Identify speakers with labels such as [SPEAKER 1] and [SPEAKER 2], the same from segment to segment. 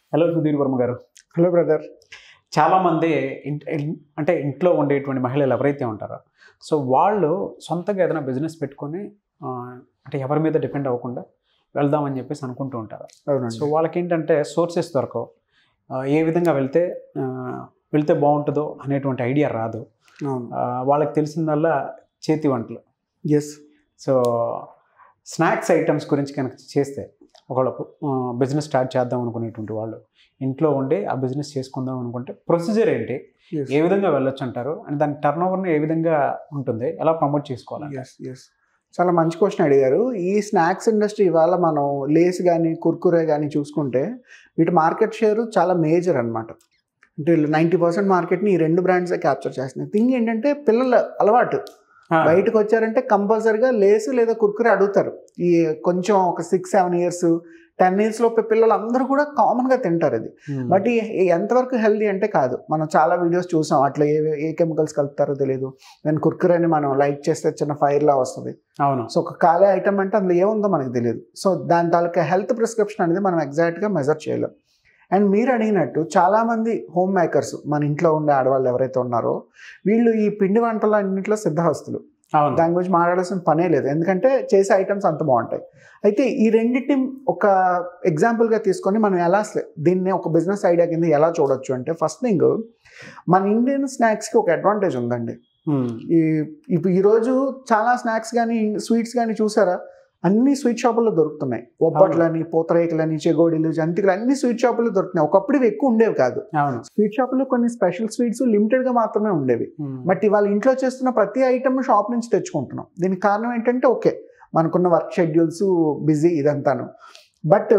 [SPEAKER 1] Hello Sudheer Varma గారు
[SPEAKER 2] hello brother
[SPEAKER 1] చాలామంది ఇంట్ ఇన్- అంటే ఇంట్లో ఉండేటువంటి మహిళలు ఎవరైతే ఉంటారో సో వాళ్ళు సొంతంగా ఏదైనా బిజినెస్ పెట్టుకొని ఆ, అంటే ఎవరి మీద డిపెండ్ అవ్వకుండా వెళ్దామని చెప్పేసి అనుకుంటూ ఉంటారు సో
[SPEAKER 2] అవునండి
[SPEAKER 1] వాళ్ళకి ఏంటంటే సోర్సెస్ దొరకవు ఆ, ఏ విధంగా వెళ్తే ఆ, వెళ్తే బాగుంటుందో అనేటువంటి ఐడియా రాదు
[SPEAKER 2] అవును
[SPEAKER 1] ఆ, వాళ్ళకి తెలిసిందల్లా చేతి వంటలు
[SPEAKER 2] ఎస్
[SPEAKER 1] సో స్నాక్స్ ఐటమ్స్ గురించి కనుక చేస్తే ఒకళ్ళు బిజినెస్ స్టార్ట్ చేద్దాం అనుకునేటువంటి వాళ్ళు ఇంట్లో ఉండి ఆ బిజినెస్ చేసుకుందాం అనుకుంటే ప్రొసీజర్ ఏంటి ఏ విధంగా వెళ్ళొచ్చు అంటారు అండ్ దాని టర్న్ ఓవర్ని ఏ విధంగా ఉంటుంది ఎలా ప్రమోట్ చేసుకోవాలి
[SPEAKER 2] ఎస్ ఎస్ చాలా మంచి క్వశ్చన్ అడిగారు ఈ స్నాక్స్ ఇండస్ట్రీ ఇవాళ మనం లేస్ కానీ కుర్కురే కానీ చూసుకుంటే వీటి మార్కెట్ షేర్ చాలా మేజర్ అనమాట అంటే నైంటీ పర్సెంట్ మార్కెట్ని ఈ రెండు బ్రాండ్సే క్యాప్చర్ చేస్తున్నాయి థింగ్ ఏంటంటే పిల్లల అలవాటు బయటకు వచ్చారంటే కంపల్సరిగా లేసు లేదా కుర్కురే అడుగుతారు ఈ కొంచెం ఒక six seven years ten years లోపు పిల్లలు అందరూ కూడా కామన్గా తింటారు ఇది బట్ ఈ ఈ ఎంతవరకు హెల్దీ అంటే కాదు మనం చాలా వీడియోస్ చూసాం అట్లా ఏ ఏ కెమికల్స్ కలుపుతారో తెలియదు దాని కుర్కురని మనం లైట్ చేస్తే చిన్న ఫైర్లా వస్తుంది
[SPEAKER 1] అవును
[SPEAKER 2] సో ఒక ఖాళీ ఐటమ్ అంటే అందులో ఏముందో మనకు తెలియదు సో దాని తాలూకా హెల్త్ ప్రిస్క్రిప్షన్ అనేది మనం ఎగ్జాక్ట్గా మెజర్ చేయలేం అండ్ మీరు అడిగినట్టు చాలామంది హోమ్ మేకర్స్ మన ఇంట్లో ఉండే ఆడవాళ్ళు ఎవరైతే ఉన్నారో వీళ్ళు ఈ పిండి వంటల అన్నింటిలో సిద్ధహస్తులు
[SPEAKER 1] అవును
[SPEAKER 2] దాని గురించి మాట్లాడాల్సిన పనే లేదు ఎందుకంటే చేసే ఐటమ్స్ అంత బాగుంటాయి అయితే ఈ రెండింటిని ఒక ఎగ్జాంపుల్గా తీసుకొని మనం ఎలా స- దీన్ని ఒక బిజినెస్ ఐడియా కింద ఎలా చూడొచ్చు అంటే ఫస్ట్ థింగ్ మన ఇండియన్ స్నాక్స్కి ఒక అడ్వాంటేజ్ ఉందండి
[SPEAKER 1] Hmm.
[SPEAKER 2] ఈ ఇప్పుడు ఈరోజు చాలా స్నాక్స్ కానీ స్వీట్స్ కానీ చూసారా అన్ని స్వీట్ షాపుల్లో దొరుకుతున్నాయి ఒబ్బట్లని పూతరేకులని చెగోడీలు జంతికలు అన్ని స్వీట్ షాపుల్లో దొరుకుతున్నాయి ఒకప్పుడు ఇవి ఎక్కువ ఉండేవి కాదు
[SPEAKER 1] అవును
[SPEAKER 2] స్వీట్ షాపుల్లో కొన్ని స్పెషల్ స్వీట్స్ లిమిటెడ్గా మాత్రమే ఉండేవి
[SPEAKER 1] Hmm.
[SPEAKER 2] బట్ ఇవాళ ఇంట్లో చేస్తున్న ప్రతి ఐటమ్ షాప్ నుంచి తెచ్చుకుంటున్నాం దీనికి కారణం ఏంటంటే ఓకే మనకున్న వర్క్ షెడ్యూల్స్ బిజీ ఇదంతాను బట్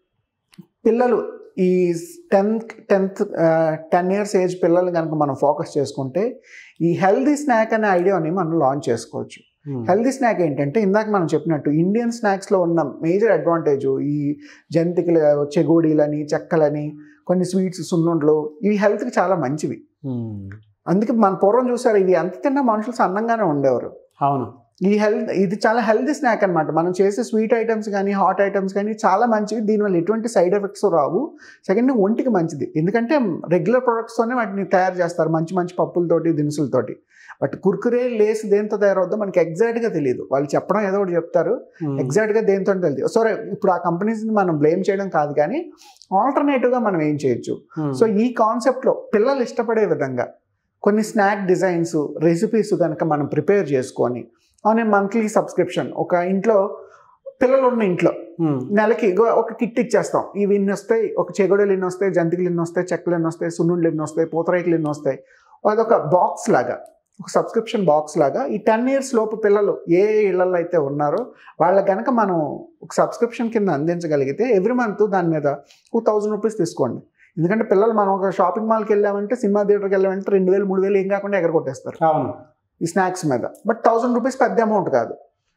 [SPEAKER 2] పిల్లలు ఈ tenth tenth ten years age పిల్లలు కనుక మనం ఫోకస్ చేసుకుంటే ఈ హెల్దీ స్నాక్ అనే ఐడియాని మనం లాంచ్ చేసుకోవచ్చు
[SPEAKER 1] Hmm.
[SPEAKER 2] హెల్దీ స్నాక్ ఏంటంటే ఇందాక మనం చెప్పినట్టు ఇండియన్ స్నాక్స్లో ఉన్న మేజర్ అడ్వాంటేజ్ ఈ జంతికలు చెగోడీలని చెక్కలని కొన్ని స్వీట్స్ సున్నుండ్లు ఇవి హెల్త్కి చాలా మంచివి
[SPEAKER 1] Hmm.
[SPEAKER 2] అందుకే మన పూర్వం చూసారు ఇవి ఎంత తిన్నా మనుషులు సన్నంగానే ఉండేవారు
[SPEAKER 1] అవును
[SPEAKER 2] ఈ హెల్త్ ఇది చాలా హెల్తీ స్నాక్ అనమాట మనం చేసే స్వీట్ ఐటమ్స్ కానీ హాట్ ఐటమ్స్ కానీ చాలా మంచివి దీనివల్ల ఎటువంటి సైడ్ ఎఫెక్ట్స్ రావు సెకండ్ ఒంటికి మంచిది ఎందుకంటే రెగ్యులర్ ప్రొడక్ట్స్తోనే వాటిని తయారు చేస్తారు మంచి మంచి పప్పులతోటి దినుసులతోటి బట్ కుర్కురే లేస్ దేంతో తయారవుద్దో మనకి ఎగ్జాక్ట్గా తెలియదు వాళ్ళు చెప్పడం ఏదో ఒకటి చెప్తారు
[SPEAKER 1] Hmm.
[SPEAKER 2] ఎగ్జాక్ట్గా దేంతో తెలియదు సరే ఇప్పుడు ఆ కంపెనీస్ని మనం బ్లేమ్ చేయడం కాదు కానీ ఆల్టర్నేటివ్గా మనం ఏం చేయొచ్చు
[SPEAKER 1] Hmm.
[SPEAKER 2] సో ఈ కాన్సెప్ట్లో పిల్లలు ఇష్టపడే విధంగా కొన్ని స్నాక్ డిజైన్స్ రెసిపీస్ కనుక మనం ప్రిపేర్ చేసుకొని ఆన్ ఏ మంత్లీ సబ్స్క్రిప్షన్ ఒక ఇంట్లో పిల్లలు ఉన్న ఇంట్లో
[SPEAKER 1] Hmm.
[SPEAKER 2] నెలకి ఇగో ఒక కిట్ ఇచ్చేస్తాం ఇవి ఇన్ని వస్తాయి ఒక చెగొడలు ఎన్ని వస్తాయి జంతికలు ఎన్ని వస్తాయి చెక్కలు ఎన్ని వస్తాయి సున్నుండ్లు ఎన్ని వస్తాయి పూతరేకులు ఎన్ని వస్తాయి అదొక బాక్స్ లాగా ఒక సబ్స్క్రిప్షన్ బాక్స్ లాగా ఈ టెన్ ఇయర్స్ లోపు పిల్లలు ఏ ఇళ్లలో అయితే ఉన్నారో వాళ్ళకి కనుక మనం ఒక సబ్స్క్రిప్షన్ కింద అందించగలిగితే ఎవ్రీ మంత్ దాని మీద టూ థౌజండ్ రూపీస్ తీసుకోండి ఎందుకంటే పిల్లలు మనం ఒక షాపింగ్ మాల్కి వెళ్ళామంటే సినిమా థియేటర్కి వెళ్ళామంటే రెండు వేలు మూడు వేలు ఏం కాకుండా ఎగరగొట్టేస్తారు
[SPEAKER 1] అవును
[SPEAKER 2] ఈ స్నాక్స్ మీద బట్ థౌజండ్ రూపీస్ పెద్ద అమౌంట్ కాదు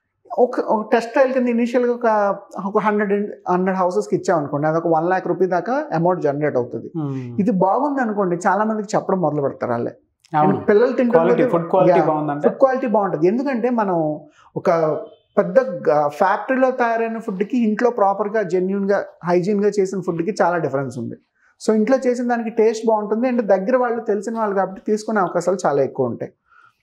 [SPEAKER 2] ఒక ఒక టెస్ట్ ట్రయల్ కింద ఇనీషియల్గా ఒక ఒక హండ్రెడ్ హండ్రెడ్ హౌసెస్కి ఇచ్చామనుకోండి అది ఒక వన్ ల్యాక్ రూపీ దాకా అమౌంట్ జనరేట్ అవుతుంది
[SPEAKER 1] Hmm.
[SPEAKER 2] ఇది బాగుంది అనుకోండి చాలా మందికి చెప్పడం మొదలు పెడతారు వాళ్ళే
[SPEAKER 1] అవును
[SPEAKER 2] And పిల్లలు
[SPEAKER 1] క్వాలిటీ ఫుడ్ క్వాలిటీ
[SPEAKER 2] తింటే
[SPEAKER 1] బాగుందంటే
[SPEAKER 2] ఫుడ్ క్వాలిటీ బాగుంటుంది ఎందుకంటే మనం ఒక పెద్ద ఫ్యాక్టరీలో తయారైన ఫుడ్కి ఇంట్లో ప్రాపర్గా జెన్యున్గా హైజీన్గా చేసిన ఫుడ్కి చాలా డిఫరెన్స్ ఉంది సో ఇంట్లో చేసిన దానికి టేస్ట్ బాగుంటుంది అండ్ దగ్గర వాళ్ళు తెలిసిన వాళ్ళు కాబట్టి తీసుకునే అవకాశాలు చాలా ఎక్కువ ఉంటాయి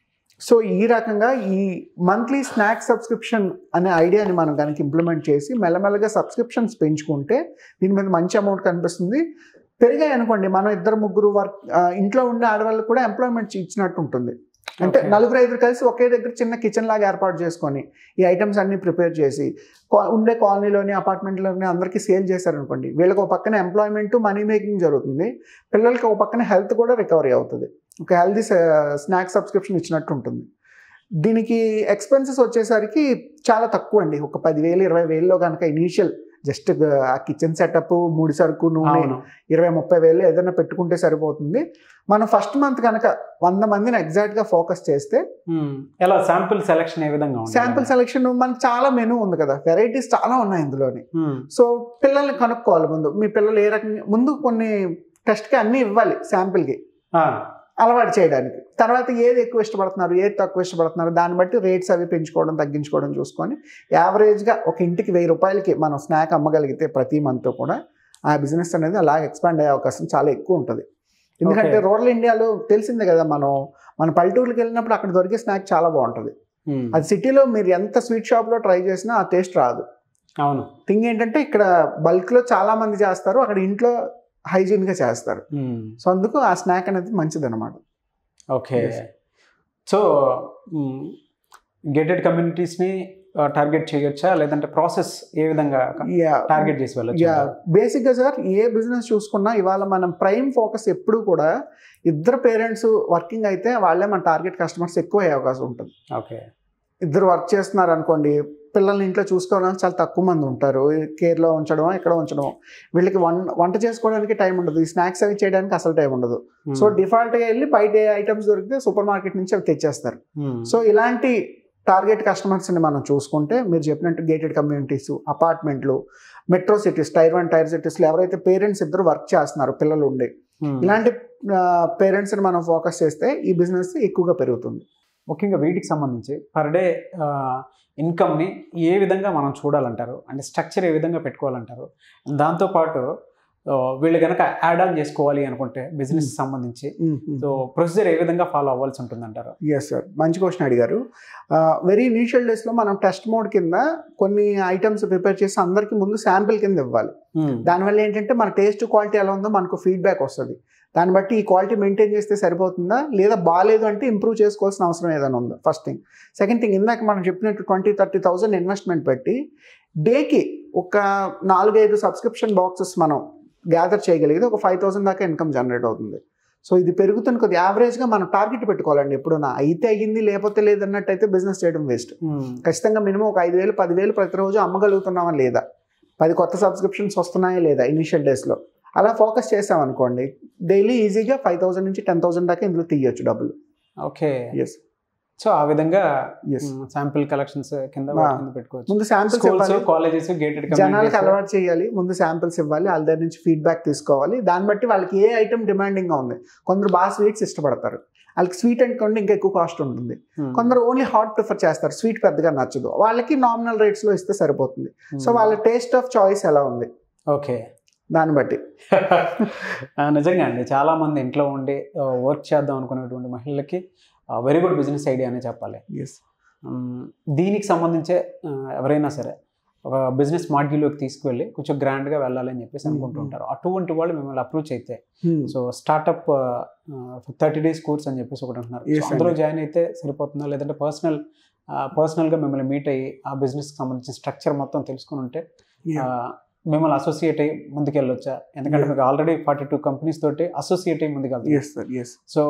[SPEAKER 2] సో ఈ రకంగా ఈ మంత్లీ స్నాక్ సబ్స్క్రిప్షన్ అనే ఐడియాని మనం కనుక ఇంప్లిమెంట్ చేసి మెల్లమెల్లగా సబ్స్క్రిప్షన్స్ పెంచుకుంటే దీని మీద మంచి అమౌంట్ కనిపిస్తుంది పెరిగాయి అనుకోండి మనం ఇద్దరు ముగ్గురు వర్క్ ఇంట్లో ఉండే ఆడవాళ్ళకి కూడా ఎంప్లాయ్మెంట్ ఇచ్చినట్టు ఉంటుంది అంటే
[SPEAKER 1] Okay.
[SPEAKER 2] నలుగురు ఐదుగురు కలిసి ఒకే దగ్గర చిన్న కిచెన్ లాగా ఏర్పాటు చేసుకొని ఈ ఐటమ్స్ అన్ని ప్రిపేర్ చేసి కా- ఉండే కాలనీలోని అపార్ట్మెంట్లోని అందరికీ సేల్ చేశారనుకోండి వీళ్ళకి ఒక పక్కన ఎంప్లాయ్మెంట్ మనీ మేకింగ్ జరుగుతుంది పిల్లలకి ఒక పక్కన హెల్త్ కూడా రికవరీ అవుతుంది ఒక హెల్దీ స్నాక్ సబ్స్క్రిప్షన్ ఇచ్చినట్టు ఉంటుంది దీనికి ఎక్స్పెన్సెస్ వచ్చేసరికి చాలా తక్కువ అండి ఒక పదివేలు ఇరవై వేలలో కనుక ఇనీషియల్ జస్ట్ ఆ కిచెన్ సెటప్ ముడి సరుకు నూనె
[SPEAKER 1] అవును
[SPEAKER 2] ఇరవై ముప్పై వేలు ఏదైనా పెట్టుకుంటే సరిపోతుంది మనం ఫస్ట్ మంత్ కనుక వంద మందిని ఎగ్జాక్ట్గా ఫోకస్ చేస్తే
[SPEAKER 1] Hmm. ఎలా శాంపుల్ సెలక్షన్ ఏ విధంగా ఉంది
[SPEAKER 2] శాంపుల్ సెలెక్షన్ మనకి చాలా మెనూ ఉంది కదా వెరైటీస్ చాలా ఉన్నాయి ఇందులోని
[SPEAKER 1] Hmm.
[SPEAKER 2] సో పిల్లల్ని కనుక్కోవాలి ముందు మీ పిల్లలు ఏ రకంగా ముందు కొన్ని టెస్ట్కి అన్నీ ఇవ్వాలి శాంపిల్కి
[SPEAKER 1] Ah.
[SPEAKER 2] అలవాటు చేయడానికి తర్వాత ఏది ఎక్కువ ఇష్టపడుతున్నారు ఏది తక్కువ ఇష్టపడుతున్నారు దాన్ని బట్టి రేట్స్ అవి పెంచుకోవడం తగ్గించుకోవడం చూసుకొని యావరేజ్గా ఒక ఇంటికి వెయ్యి రూపాయలకి మనం స్నాక్ అమ్మగలిగితే ప్రతి మంత్ కూడా ఆ బిజినెస్ అనేది అలా ఎక్స్పాండ్ అయ్యే అవకాశం చాలా ఎక్కువ ఉంటుంది ఎందుకంటే
[SPEAKER 1] Okay.
[SPEAKER 2] రూరల్ ఇండియాలో తెలిసిందే కదా మనం మన పల్లెటూరుకి వెళ్ళినప్పుడు అక్కడ దొరికే స్నాక్ చాలా బాగుంటుంది
[SPEAKER 1] ఉమ్,
[SPEAKER 2] అది సిటీలో మీరు ఎంత స్వీట్ షాప్లో ట్రై చేసినా ఆ టేస్ట్ రాదు
[SPEAKER 1] అవును
[SPEAKER 2] థింగ్ ఏంటంటే ఇక్కడ బల్క్లో చాలా మంది చేస్తారు అక్కడ ఇంట్లో హైజీన్గా చేస్తారు
[SPEAKER 1] ఉమ్,
[SPEAKER 2] సో అందుకు ఆ స్నాక్ అనేది మంచిది అనమాట
[SPEAKER 1] ఓకే
[SPEAKER 2] Yes.
[SPEAKER 1] సో గేటెడ్ కమ్యూనిటీస్ని టార్గెట్ చేయొచ్చా లేదంటే ప్రాసెస్ ఏ విధంగా టార్గెట్ చేసి వెళ్ళొచ్చు
[SPEAKER 2] యా బేసిక్గా సార్ ఏ బిజినెస్ చూసుకున్నా ఇవాళ మనం ప్రైమ్ ఫోకస్ ఎప్పుడు కూడా ఇద్దరు పేరెంట్స్ వర్కింగ్ అయితే వాళ్ళే మన టార్గెట్ కస్టమర్స్ ఎక్కువ అయ్యే అవకాశం ఉంటుంది
[SPEAKER 1] ఓకే
[SPEAKER 2] ఇద్దరు వర్క్ చేస్తున్నారు అనుకోండి పిల్లల్ని ఇంట్లో చూసుకోవడానికి చాలా తక్కువ మంది ఉంటారు కేర్లో ఉంచడం ఇక్కడ ఉంచడం వీళ్ళకి వన్ వంట చేసుకోవడానికి టైం ఉండదు ఈ స్నాక్స్ అవి చేయడానికి అసలు టైం ఉండదు సో డిఫాల్ట్గా వెళ్ళి బయట ఐటమ్స్ దొరికితే సూపర్ మార్కెట్ నుంచి అవి తెచ్చేస్తారు సో ఇలాంటి టార్గెట్ కస్టమర్స్ని మనం చూసుకుంటే మీరు చెప్పినట్టు గేటెడ్ కమ్యూనిటీస్ అపార్ట్మెంట్లు metro cities tier one tier సిటీస్లో ఎవరైతే పేరెంట్స్ ఇద్దరు వర్క్ చేస్తున్నారు పిల్లలు ఉండి ఇలాంటి పేరెంట్స్ని మనం ఫోకస్ చేస్తే ఈ బిజినెస్ ఎక్కువగా పెరుగుతుంది
[SPEAKER 1] ముఖ్యంగా వీటికి సంబంధించి పర్ డే ఇన్కమ్ని ఏ విధంగా మనం చూడాలంటారు అంటే స్ట్రక్చర్ ఏ విధంగా పెట్టుకోవాలంటారు దాంతోపాటు ఆ, వీళ్ళు కనుక యాడ్ ఆన్ చేసుకోవాలి అనుకుంటే బిజినెస్ సంబంధించి సో ప్రొసీజర్ ఏ విధంగా ఫాలో అవ్వాల్సి ఉంటుందంటారు
[SPEAKER 2] ఎస్ సార్ మంచి క్వశ్చన్ అడిగారు వెరీ ఇనీషియల్ డేస్లో మనం టెస్ట్ మోడ్ కింద కొన్ని ఐటమ్స్ ప్రిపేర్ చేసి అందరికీ ముందు శాంపిల్ కింద ఇవ్వాలి దానివల్ల ఏంటంటే మన టేస్ట్ క్వాలిటీ ఎలా ఉందో మనకు ఫీడ్బ్యాక్ వస్తుంది దాన్ని బట్టి ఈ క్వాలిటీ మెయింటైన్ చేస్తే సరిపోతుందా లేదా బాగాలేదు అంటే ఇంప్రూవ్ చేసుకోవాల్సిన అవసరం ఏదైనా ఉందా ఫస్ట్ థింగ్ సెకండ్ థింగ్ ఇందాక మనం చెప్పినట్టు ట్వంటీ థర్టీ థౌజండ్ ఇన్వెస్ట్మెంట్ పెట్టి డేకి ఒక నాలుగైదు సబ్స్క్రిప్షన్ బాక్సెస్ మనం గ్యాదర్ చేయగలిగితే ఒక ఫైవ్ థౌసండ్ దాకా ఇన్కమ్ జనరేట్ అవుతుంది సో ఇది పెరుగుతున్న కొద్ది యావరేజ్గా మనం టార్గెట్ పెట్టుకోవాలండి ఎప్పుడన్నా అయితే అయ్యింది లేకపోతే లేదన్నట్టు అయితే బిజినెస్ చేయడం వేస్ట్ ఖచ్చితంగా మినిమం ఒక ఐదు వేలు పదివేలు ప్రతిరోజు అమ్మగలుగుతున్నామా లేదా పది కొత్త సబ్స్క్రిప్షన్స్ వస్తున్నాయా లేదా ఇనిషియల్ డేస్లో అలా ఫోకస్ చేసామనుకోండి డైలీ ఈజీగా ఫైవ్ థౌసండ్ నుంచి టెన్ థౌసండ్ దాకా ఇందులో తీయొచ్చు డబ్బులు
[SPEAKER 1] ఓకే
[SPEAKER 2] ఎస్
[SPEAKER 1] సో ఆ విధంగా
[SPEAKER 2] ఎస్
[SPEAKER 1] శాంపిల్ కలెక్షన్స్ కింద
[SPEAKER 2] ఆ.
[SPEAKER 1] వాటి కింద పెట్టుకోవచ్చు
[SPEAKER 2] ముందు శాంపిల్స్
[SPEAKER 1] స్కూల్స్
[SPEAKER 2] ఇవ్వాలి
[SPEAKER 1] కాలేజెస్ గేటెడ్
[SPEAKER 2] జనాలకు అలవాటు చేయాలి ముందు శాంపిల్స్ ఇవ్వాలి వాళ్ళ దగ్గర నుంచి ఫీడ్బ్యాక్ తీసుకోవాలి దాన్ని బట్టి వాళ్ళకి ఏ ఐటమ్ డిమాండింగ్గా ఉంది కొందరు బాగా స్వీట్స్ ఇష్టపడతారు వాళ్ళకి స్వీట్ అనుకోండి ఇంకా ఎక్కువ కాస్ట్ ఉంటుంది కొందరు ఓన్లీ హాట్ ప్రిఫర్ చేస్తారు స్వీట్ పెద్దగా నచ్చదు వాళ్ళకి నామినల్ రేట్స్లో ఇస్తే సరిపోతుంది సో వాళ్ళ టేస్ట్ ఆఫ్ చాయిస్ ఎలా ఉంది
[SPEAKER 1] ఓకే
[SPEAKER 2] దాన్ని బట్టి
[SPEAKER 1] నిజంగా అండి చాలా మంది ఇంట్లో ఉండి వర్క్ చేద్దాం అనుకునేటువంటి మహిళలకి వెరీ గుడ్ బిజినెస్ ఐడియా అనే చెప్పాలి
[SPEAKER 2] ఎస్
[SPEAKER 1] మ్, దీనికి సంబంధించే ఆ, ఎవరైనా సరే ఒక బిజినెస్ మాడ్యూల్లోకి తీసుకువెళ్ళి కొంచెం గ్రాండ్గా వెళ్ళాలని చెప్పేసి అనుకుంటుంటారు అటువంటి వాళ్ళు మిమ్మల్ని అప్రోచ్ అయితే so startup thirty days course అని చెప్పేసి ఒకటి అంటున్నారు
[SPEAKER 2] Yes,
[SPEAKER 1] So, అందులో
[SPEAKER 2] అండి.
[SPEAKER 1] జాయిన్ అయితే సరిపోతుందా లేదంటే పర్సనల్ పర్సనల్గా మిమ్మల్ని మీట్ అయ్యి ఆ బిజినెస్కి సంబంధించిన స్ట్రక్చర్ మొత్తం తెలుసుకుని ఉంటే ఆ, మిమ్మల్ని అసోసియేట్ అయ్యి ముందుకెళ్ళొచ్చా ఎందుకంటే
[SPEAKER 2] Yeah.
[SPEAKER 1] మీకు ఆల్రెడీ ఫార్టీ టూ కంపెనీస్ తోటి అసోసియేట్ అయ్యి ముందుకెళ్తారు
[SPEAKER 2] ఎస్ సార్ ఎస్
[SPEAKER 1] సో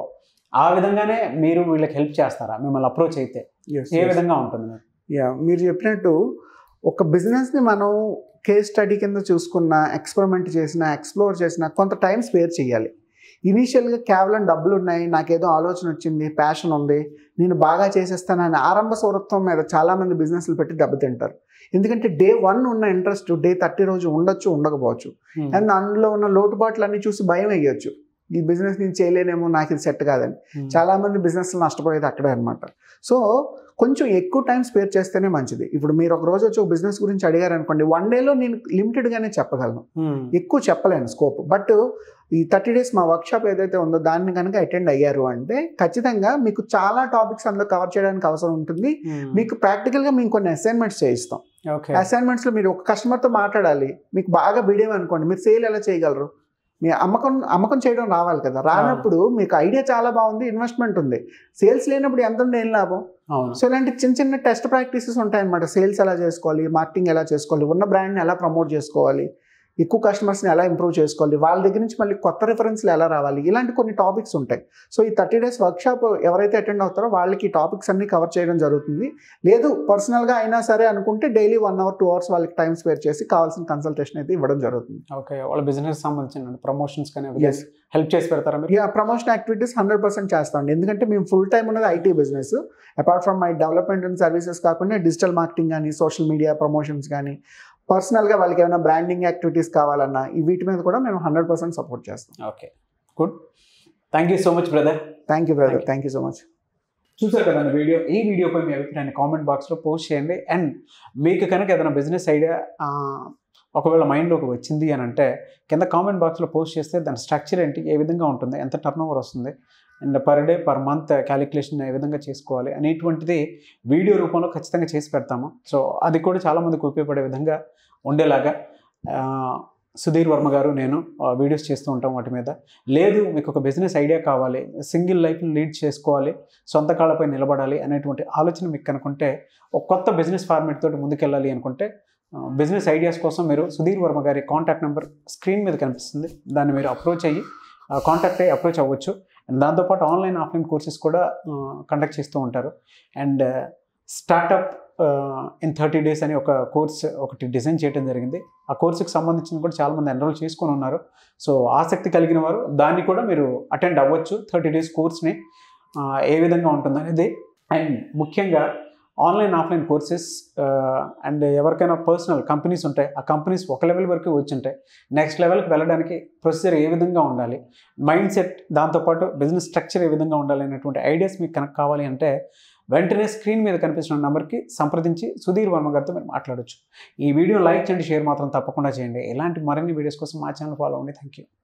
[SPEAKER 1] ఆ విధంగానే మీరు వీళ్ళకి హెల్ప్ చేస్తారా మిమ్మల్ని అప్రోచ్ అయితే ఏ విధంగా ఉంటుంది మీకు
[SPEAKER 2] యా మీరు చెప్పినట్టు ఒక బిజినెస్ని మనం కేస్ స్టడీ కింద చూసుకున్న ఎక్స్పెరిమెంట్ చేసిన ఎక్స్ప్లోర్ చేసిన కొంత టైం స్పేర్ చేయాలి ఇనీషియల్గా కేవలం డబ్బులు ఉన్నాయి నాకేదో ఆలోచన వచ్చింది ప్యాషన్ ఉంది నేను బాగా చేసేస్తానని ఆరంభ సౌరత్వం మీద చాలామంది బిజినెస్లు పెట్టి దెబ్బతింటారు ఎందుకంటే డే వన్ ఉన్న ఇంట్రెస్ట్ డే థర్టీ రోజు ఉండొచ్చు ఉండకపోవచ్చు
[SPEAKER 1] Hmm.
[SPEAKER 2] అండ్ అందులో ఉన్న లోటుపాట్లు అన్ని చూసి భయం వేయచ్చు ఈ బిజినెస్ నేను చేయలేనేమో నాకు ఇది సెట్ కాదని
[SPEAKER 1] Hmm.
[SPEAKER 2] చాలా మంది బిజినెస్లు నష్టపోయేది అక్కడే అనమాట సో కొంచెం ఎక్కువ టైం స్పేర్ చేస్తేనే మంచిది ఇప్పుడు మీరు ఒక రోజు వచ్చి ఒక బిజినెస్ గురించి అడిగారు అనుకోండి వన్ డేలో నేను లిమిటెడ్గానే చెప్పగలను
[SPEAKER 1] Hmm.
[SPEAKER 2] ఎక్కువ చెప్పలేను స్కోప్ బట్ ఈ థర్టీ డేస్ మా వర్క్షాప్ ఏదైతే ఉందో దాన్ని కనుక అటెండ్ అయ్యారు అంటే ఖచ్చితంగా మీకు చాలా టాపిక్స్ అందులో కవర్ చేయడానికి అవసరం ఉంటుంది
[SPEAKER 1] Hmm.
[SPEAKER 2] మీకు ప్రాక్టికల్గా మేము కొన్ని అసైన్మెంట్స్ చేయిస్తాం
[SPEAKER 1] ఓకే
[SPEAKER 2] అసైన్మెంట్స్లో మీరు ఒక కస్టమర్తో మాట్లాడాలి మీకు బాగా బిడేం అనుకోండి మీరు సేల్ ఎలా చేయగలరు మీ అమ్మకం అమ్మకం చేయడం రావాలి కదా రానప్పుడు మీకు ఐడియా చాలా బాగుంది ఇన్వెస్ట్మెంట్ ఉంది సేల్స్ లేనప్పుడు ఎంత ఉండే ఏం లాభం
[SPEAKER 1] అవును
[SPEAKER 2] సో ఇలాంటి చిన్న చిన్న టెస్ట్ ప్రాక్టీసెస్ ఉంటాయన్నమాట సేల్స్ ఎలా చేసుకోవాలి మార్కెటింగ్ ఎలా చేసుకోవాలి ఉన్న బ్రాండ్ని ఎలా ప్రమోట్ చేసుకోవాలి ఎక్కువ కస్టమర్స్ని ఎలా ఇంప్రూవ్ చేసుకోవాలి వాళ్ళ దగ్గర నుంచి మళ్ళీ కొత్త రిఫరెన్స్లు ఎలా రావాలి ఇలాంటి కొన్ని టాపిక్స్ ఉంటాయి సో ఈ థర్టీ డేస్ వర్క్షాప్ ఎవరైతే అటెండ్ అవుతారో వాళ్ళకి ఈ టాపిక్స్ అన్ని కవర్ చేయడం జరుగుతుంది లేదు పర్సనల్గా అయినా సరే అనుకుంటే daily one hour two hours వాళ్ళకి టైం స్పేర్ చేసి కావాల్సిన కన్సల్టేషన్ అయితే ఇవ్వడం జరుగుతుంది
[SPEAKER 1] ఓకే వాళ్ళ బిజినెస్ సంబంధించిన ప్రమోషన్స్ కానీ
[SPEAKER 2] Yes.
[SPEAKER 1] హెల్ప్ చేసి పెడతారా మీరు
[SPEAKER 2] yeah promotion activities hundred percent చేస్తామండి ఎందుకంటే మేము ఫుల్ టైం ఉన్నది IT business apart from my development and services కాకుండా డిజిటల్ మార్కెటింగ్ కానీ సోషల్ మీడియా ప్రమోషన్స్ కానీ పర్సనల్గా వాళ్ళకి ఏమైనా బ్రాండింగ్ యాక్టివిటీస్ కావాలన్నా ఈ వీటి మీద కూడా మేము హండ్రెడ్ పర్సెంట్ సపోర్ట్ చేస్తాం
[SPEAKER 1] okay good thank you so much brother
[SPEAKER 2] thank you brother
[SPEAKER 1] Thank you.
[SPEAKER 2] Thank you so much
[SPEAKER 1] చూసారు కదండి వీడియో ఈ వీడియోపై మీ అభిప్రాయాన్ని కామెంట్ బాక్స్లో పోస్ట్ చేయండి అండ్ మీకు కనుక ఏదైనా బిజినెస్ ఐడియా ఒకవేళ మైండ్లోకి వచ్చింది అని అంటే కింద కామెంట్ బాక్స్లో పోస్ట్ చేస్తే దాని స్ట్రక్చర్ ఏంటి ఏ విధంగా ఉంటుంది ఎంత టర్న్ ఓవర్ వస్తుంది and per day per month calculation ఏ విధంగా చేసుకోవాలి అనేటువంటిది వీడియో రూపంలో ఖచ్చితంగా చేసి పెడతాము సో అది కూడా చాలామందికి ఉపయోగపడే విధంగా ఉండేలాగా ఆ, సుధీర్ వర్మ గారు నేను ఆ, వీడియోస్ చేస్తూ ఉంటాం వాటి మీద లేదు మీకు ఒక బిజినెస్ ఐడియా కావాలి సింగిల్ లైఫ్ని లీడ్ చేసుకోవాలి సొంత కాళ్ళపై నిలబడాలి అనేటువంటి ఆలోచన మీకు కనుకుంటే ఒక కొత్త బిజినెస్ ఫార్మేట్ తోటి ముందుకెళ్ళాలి అనుకుంటే బిజినెస్ ఐడియాస్ కోసం మీరు సుధీర్ వర్మ గారి కాంటాక్ట్ నెంబర్ స్క్రీన్ మీద కనిపిస్తుంది దాన్ని మీరు అప్రోచ్ అయ్యి కాంటాక్ట్ అయ్యి అప్రోచ్ అవ్వచ్చు అండ్ దాంతోపాటు ఆన్లైన్ ఆఫ్లైన్ కోర్సెస్ కూడా కండక్ట్ చేస్తూ ఉంటారు and startup in thirty days అని ఒక కోర్స్ ఒకటి డిజైన్ చేయడం జరిగింది ఆ కోర్సుకి సంబంధించిన కూడా చాలామంది ఎన్రోల్ చేసుకొని ఉన్నారు సో ఆసక్తి కలిగిన వారు దాన్ని కూడా మీరు అటెండ్ అవ్వచ్చు థర్టీ డేస్ కోర్స్ని ఏ విధంగా ఉంటుంది అనేది అండ్ ముఖ్యంగా ఆన్లైన్ ఆఫ్లైన్ కోర్సెస్ అండ్ ఎవరికైనా పర్సనల్ కంపెనీస్ ఉంటాయి ఆ కంపెనీస్ ఒక లెవెల్ వరకు వచ్చి ఉంటాయి నెక్స్ట్ లెవెల్కి వెళ్ళడానికి ప్రొసీజర్ ఏ విధంగా ఉండాలి మైండ్ సెట్ దాంతోపాటు బిజినెస్ స్ట్రక్చర్ ఏ విధంగా ఉండాలి అనేటువంటి ఐడియాస్ మీకు కనెక్ట్ కావాలి అంటే వెంటనే స్క్రీన్ మీద కనిపిస్తున్న నెంబర్కి సంప్రదించి సుధీర్ వర్మ గారితో మీరు మాట్లాడొచ్చు ఈ వీడియో లైక్ చేయండి షేర్ మాత్రం తప్పకుండా చేయండి ఇలాంటి మరిన్ని వీడియోస్ కోసం మా ఛానల్ ఫాలో అవ్వండి థ్యాంక్ యూ